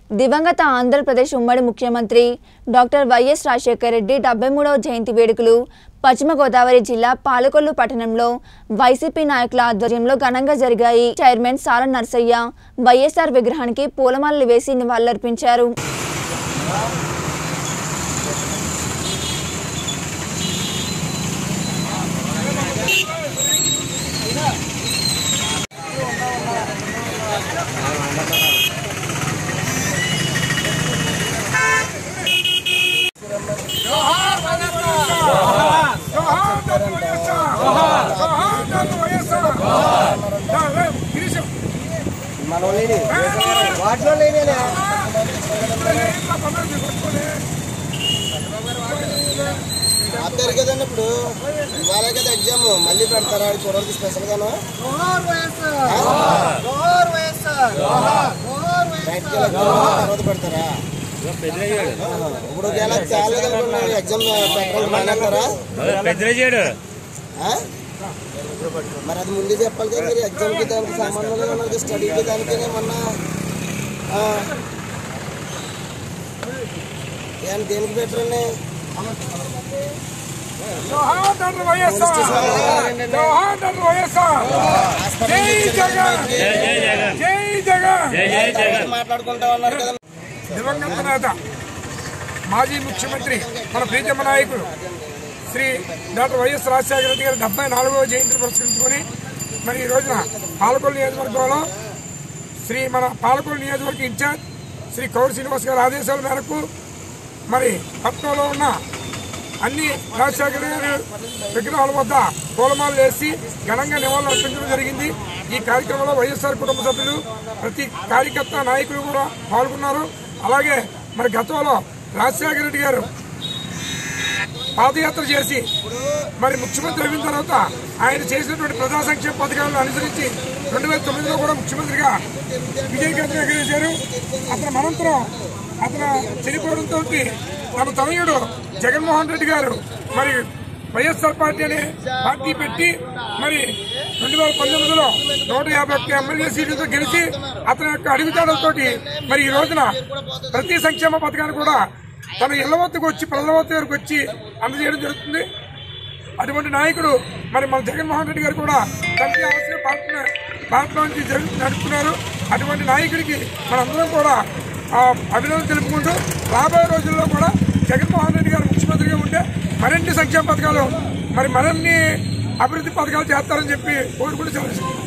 దివంగత ఆంధ్రప్రదేశ్ ఉమ్మడి ముఖ్యమంత్రి డాక్టర్ వైఎస్ రాజశేఖర రెడ్డి డెబ్బై మూడవ జయంతి వేడుకలు పశ్చిమ గోదావరి జిల్లా పాలకొల్లు పట్టణంలో వైసీపీ నాయకుల ఆధ్వర్యంలో ఘనంగా జరిగాయి చైర్మన్ సాల నర్సయ్య వైఎస్ఆర్ విగ్రహానికి పూలమాలలు వేసి నివాళులర్పించారు మనం లేని వాటిలో లేనేలే ఆపారు కదండి ఇప్పుడు ఇవాళ కదా ఎగ్జామ్ మళ్ళీ పెడతారా ఆడి కుర్రోడికి స్పెషల్ గాను బయటికి వెళ్ళి తర్వాత పెడతారా ఆహా. ఇప్పుడు ఒకవేళ చాలా కనుకోండి ఎగ్జామ్ పెట్టడం మానేస్తారా పెద్దరాజాడు ఆ? మరి అది ముందే చెప్పాలి కదా మీరు ఎగ్జామ్కి దానికి సంబంధం లేదు అన్నారు స్టడీకి దానికి మొన్న ఆ. ఏం దేనికి పెట్టరండి జోహార్ డాక్టర్ వైఎస్ఆర్ జోహార్ డాక్టర్ వైఎస్ఆర్ జై జగన్ జై జై జగన్ జై జగన్ జై జై జగన్ మాట్లాడుకుంటా ఉన్నారు కదా దివంగత నేత మాజీ ముఖ్యమంత్రి మన ప్రీతమ నాయకుడు శ్రీ డాక్టర్ వైఎస్ రాజశేఖర రెడ్డి గారి డెబ్బై నాలుగవ జయంతిని పురస్కరించుకొని మరి ఈ రోజున పాలకొల్లు నియోజకవర్గంలో శ్రీ మన పాలకొల్లు నియోజకవర్గ ఇన్ఛార్జ్ శ్రీ కౌరు శ్రీనివాస్ గారి ఆదేశాల మేరకు మరి పట్నంలో ఉన్న అన్ని రాజశేఖర గారి విగ్రహాల వద్ద పూలమాలలు వేసి ఘనంగా నివాళులు అర్పించడం జరిగింది ఈ కార్యక్రమంలో వైఎస్ఆర్ కుటుంబ సభ్యులు ప్రతి కార్యకర్త నాయకులు కూడా పాల్గొన్నారు అలాగే మరి గతంలో రాజశేఖర రెడ్డి గారు పాదయాత్ర చేసి మరి ముఖ్యమంత్రి అయిన తర్వాత ఆయన చేసినటువంటి ప్రజా సంక్షేమ పథకాలను అనుసరించి రెండు వేల తొమ్మిదిలో కూడా ముఖ్యమంత్రిగా విజయకేతనం ఎగరేశారు అతని అనంతరం అతను చనిపోవడంతో తన తనయుడు జగన్మోహన్ రెడ్డి గారు మరి వైఎస్ఆర్ పార్టీ అనే పార్టీ పెట్టి మరి రెండు వేల పంతొమ్మిదిలో నూట యాభై ఒక్క ఎమ్మెల్యే సీట్లతో గెలిచి అతని యొక్క అడుగుతాడలతోటి మరి ఈ రోజున ప్రతి సంక్షేమ పథకాన్ని కూడా తన ఇళ్ల వద్దకు వచ్చి ప్రజల వద్ద వరకు వచ్చి అందజేయడం జరుగుతుంది అటువంటి నాయకుడు మరి మన జగన్మోహన్ రెడ్డి గారు కూడా తండ్రి ఆశయ పార్టీ పార్టీలో నుంచి జరుగు నడుపుతున్నారు అటువంటి నాయకుడికి మనందరం కూడా ఆ, అభినందన తెలుపుకుంటూ రాబోయే రోజుల్లో కూడా జగన్మోహన్ రెడ్డి గారు ముఖ్యమంత్రిగా ఉంటే మరిన్ని సంక్షేమ పథకాలు మరి మరిన్ని అభివృద్ధి పథకాలు చేస్తారని చెప్పి కోరుకుంటూ సెలవు